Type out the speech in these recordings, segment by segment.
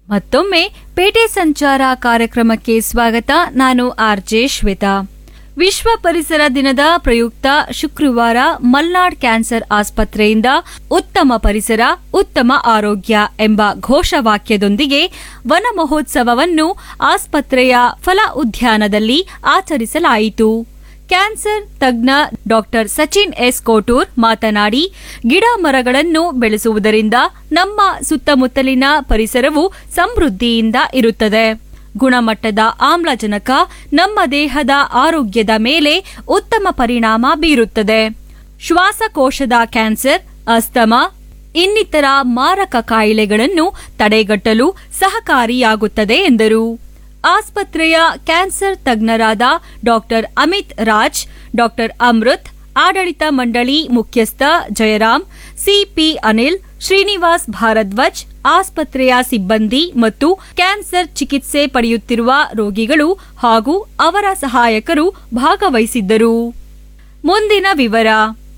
ಮತ್ತೊಮ್ಮೆ ಪೇಟೆ ಸಂಚಾರ ಕಾರ್ಯಕ್ರಮಕ್ಕೆ ಸ್ವಾಗತ ನಾನು ಆರ್ಜೆ ಶ್ವೇತಾ ವಿಶ್ವ ಪರಿಸರ ದಿನದ ಪ್ರಯುಕ್ತ ಶುಕ್ರವಾರ ಮಲ್ನಾಡ್ ಕ್ಯಾನ್ಸರ್ ಆಸ್ಪತ್ರೆಯಿಂದ ಉತ್ತಮ ಪರಿಸರ ಉತ್ತಮ ಆರೋಗ್ಯ ಎಂಬ ಘೋಷವಾಕ್ಯದೊಂದಿಗೆ ವನ ಮಹೋತ್ಸವವನ್ನು ಆಸ್ಪತ್ರೆಯ ಫಲ ಉದ್ಯಾನದಲ್ಲಿ ಆಚರಿಸಲಾಯಿತು ಕ್ಯಾನ್ಸರ್ ತಜ್ಞ ಡಾಕ್ಟರ್ ಸಚಿನ್ ಎಸ್ ಕೋಟೂರ್ ಮಾತನಾಡಿ ಗಿಡ ಮರಗಳನ್ನು ಬೆಳೆಸುವುದರಿಂದ ನಮ್ಮ ಸುತ್ತಮುತ್ತಲಿನ ಪರಿಸರವು ಸಮೃದ್ಧಿಯಿಂದ ಇರುತ್ತದೆ ಗುಣಮಟ್ಟದ ಆಮ್ಲಜನಕ ನಮ್ಮ ದೇಹದ ಆರೋಗ್ಯದ ಮೇಲೆ ಉತ್ತಮ ಪರಿಣಾಮ ಬೀರುತ್ತದೆ ಶ್ವಾಸಕೋಶದ ಕ್ಯಾನ್ಸರ್ ಅಸ್ತಮಾ ಇನ್ನಿತರ ಮಾರಕ ಕಾಯಿಲೆಗಳನ್ನು ತಡೆಗಟ್ಟಲು ಸಹಕಾರಿಯಾಗುತ್ತದೆ ಎಂದರು ಆಸ್ಪತ್ರೆಯ ಕ್ಯಾನ್ಸರ್ ತಜ್ಞರಾದ ಡಾಕ್ಟರ್ ಅಮಿತ್ ರಾಜ್ ಡಾಕ್ಟರ್ ಅಮೃತ್ ಆಡಳಿತ ಮಂಡಳಿ ಮುಖ್ಯಸ್ಥ ಜಯರಾಮ್ ಸಿಪಿ ಅನಿಲ್ ಶ್ರೀನಿವಾಸ್ ಭಾರದ್ವಾಜ್ ಆಸ್ಪತ್ರೆಯ ಸಿಬ್ಬಂದಿ ಮತ್ತು ಕ್ಯಾನ್ಸರ್ ಚಿಕಿತ್ಸೆ ಪಡೆಯುತ್ತಿರುವ ರೋಗಿಗಳು ಹಾಗೂ ಅವರ ಸಹಾಯಕರು ಭಾಗವಹಿಸಿದ್ದರು ಮುಂದಿನ ವಿವರ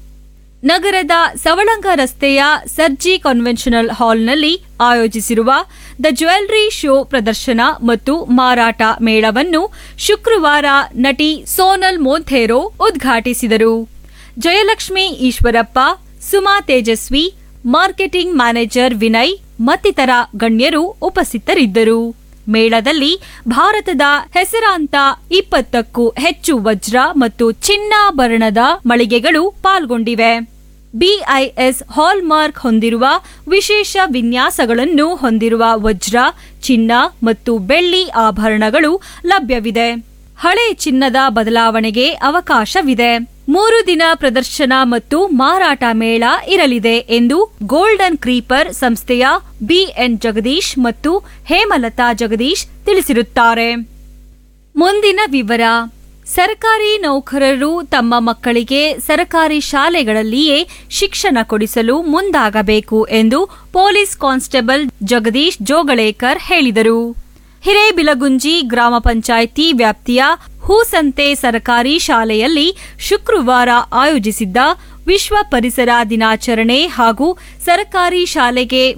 ನಗರದ ಸವಳಂಗ ರಸ್ತೆಯ ಸರ್ಜಿ ಕನ್ವೆನ್ಷನಲ್ ಹಾಲ್ನಲ್ಲಿ ಆಯೋಜಿಸಿರುವ ದ ಜ್ಯುವೆಲ್ಲರಿ ಶೋ ಪ್ರದರ್ಶನ ಮತ್ತು ಮಾರಾಟ ಮೇಳವನ್ನು ಶುಕ್ರವಾರ ನಟಿ ಸೋನಲ್ ಮೋಂಥೇರೋ ಉದ್ಘಾಟಿಸಿದರು ಜಯಲಕ್ಷ್ಮಿ ಈಶ್ವರಪ್ಪ ಸುಮಾ ತೇಜಸ್ವಿ ಮಾರ್ಕೆಟಿಂಗ್ ಮ್ಯಾನೇಜರ್ ವಿನಯ್ ಮತ್ತಿತರ ಗಣ್ಯರು ಉಪಸ್ಥಿತರಿದ್ದರು ಮೇಳದಲ್ಲಿ ಭಾರತದ ಹೆಸರಾಂತ ಇಪ್ಪತ್ತಕ್ಕೂ ಹೆಚ್ಚು ವಜ್ರ ಮತ್ತು ಚಿನ್ನಾಭರಣದ ಮಳಿಗೆಗಳು ಪಾಲ್ಗೊಂಡಿವೆ ಬಿಐಎಸ್ ಹಾಲ್ಮಾರ್ಕ್ ಹೊಂದಿರುವ ವಿಶೇಷ ವಿನ್ಯಾಸಗಳನ್ನು ಹೊಂದಿರುವ ವಜ್ರ ಚಿನ್ನ ಮತ್ತು ಬೆಳ್ಳಿ ಆಭರಣಗಳು ಲಭ್ಯವಿದೆ ಹಳೆ ಚಿನ್ನದ ಬದಲಾವಣೆಗೆ ಅವಕಾಶವಿದೆ ಮೂರು ದಿನ ಪ್ರದರ್ಶನ ಮತ್ತು ಮಾರಾಟ ಮೇಳ ಇರಲಿದೆ ಎಂದು ಗೋಲ್ಡನ್ ಕ್ರೀಪರ್ ಸಂಸ್ಥೆಯ ಬಿಎನ್ ಜಗದೀಶ್ ಮತ್ತು ಹೇಮಲತಾ ಜಗದೀಶ್ ತಿಳಿಸಿರುತ್ತಾರೆ ಮುಂದಿನ ವಿವರ ಸರ್ಕಾರಿ ನೌಕರರು ತಮ್ಮ ಮಕ್ಕಳಿಗೆ ಸರ್ಕಾರಿ ಶಾಲೆಗಳಲ್ಲಿಯೇ ಶಿಕ್ಷಣ ಕೊಡಿಸಲು ಮುಂದಾಗಬೇಕು ಎಂದು ಪೊಲೀಸ್ ಕಾನ್ಸ್ಟೇಬಲ್ ಜಗದೀಶ್ ಜೋಗಳೇಕರ್ ಹೇಳಿದರು ಹಿರೇಬಿಲಗುಂಜಿ ಗ್ರಾಮ ಪಂಚಾಯಿತಿ ವ್ಯಾಪ್ತಿಯ ಹೂಸಂತೆ ಸರ್ಕಾರಿ ಶಾಲೆಯಲ್ಲಿ ಶುಕ್ರವಾರ ಆಯೋಜಿಸಿದ್ದ ವಿಶ್ವ ಪರಿಸರ ದಿನಾಚರಣೆ ಹಾಗೂ ಸರ್ಕಾರಿ ಶಾಲೆಗೆ